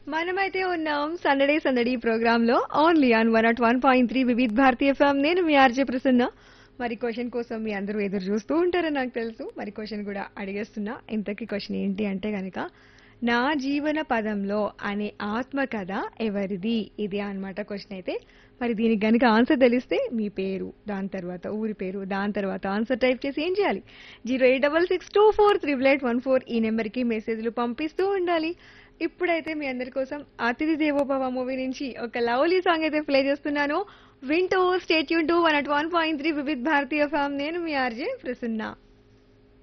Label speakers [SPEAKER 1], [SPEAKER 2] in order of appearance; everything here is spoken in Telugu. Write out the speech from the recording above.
[SPEAKER 1] మనమైతే ఉన్నాం సందడే సందడి ప్రోగ్రామ్ లో only on one at one point three Vividh Bharatiya FM నేను మీ ఆర్జే ప్రసన్న మరి క్వశ్చన్ కోసం మీ అందరూ ఎదురు చూస్తూ ఉంటారని నాకు తెలుసు మరి క్వశ్చన్ కూడా అడిగేస్తున్నా ఇంతకీ క్వశ్చన్ ఏంటి అంటే గనక నా జీవన పదంలో అనే ఆత్మకథ ఎవరిది ఇది అన్నమాట క్వశ్చన్ అయితే మరి దీనికి గనుక ఆన్సర్ తెలిస్తే మీ పేరు దాని తర్వాత ఊరి పేరు దాని తర్వాత ఆన్సర్ టైప్ చేసి ఏం చేయాలి zero eight double six two four triple eight one four ఈ నెంబర్కి మెసేజ్లు పంపిస్తూ ఉండాలి ఇప్పుడైతే మీ అందరి కోసం అతిథి దేవోభవ మూవీ నుంచి ఒక లవ్లీ సాంగ్ అయితే ప్లే చేస్తున్నాను వింటూ stay tuned to one at one point three Vividh Bharatiya ఫామ్ నేను మీ ఆర్జే ప్రసన్న